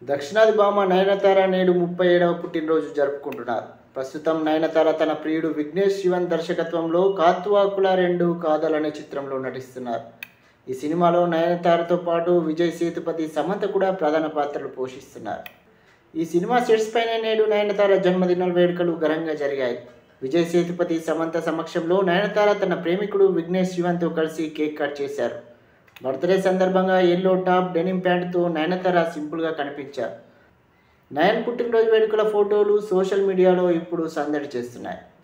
దక్షిణాది భామ నయనతార నేడు ముప్పై ఏడవ పుట్టినరోజు జరుపుకుంటున్నారు ప్రస్తుతం నయనతార తన ప్రియుడు విఘ్నేష్ శివన్ దర్శకత్వంలో కాత్వాకుల రెండు కాదలనే చిత్రంలో నటిస్తున్నారు ఈ సినిమాలో నయనతారతో పాటు విజయ్ సేతుపతి సమంత కూడా ప్రధాన పాత్రలు పోషిస్తున్నారు ఈ సినిమా సెట్స్ పైన నేడు నయనతార జన్మదిన వేడుకలు ఘనంగా జరిగాయి విజయ్ సేతుపతి సమంత సమక్షంలో నయనతార తన ప్రేమికుడు విఘ్నేష్ శివన్తో కలిసి కేక్ కట్ చేశారు బర్త్డే సందర్భంగా ఎల్లో టాప్ డెనిమ్ ప్యాంటుతో నయనతార సింపుల్గా కనిపించారు నయన్ పుట్టినరోజు వేడుకల ఫోటోలు సోషల్ మీడియాలో ఇప్పుడు సందడి చేస్తున్నాయి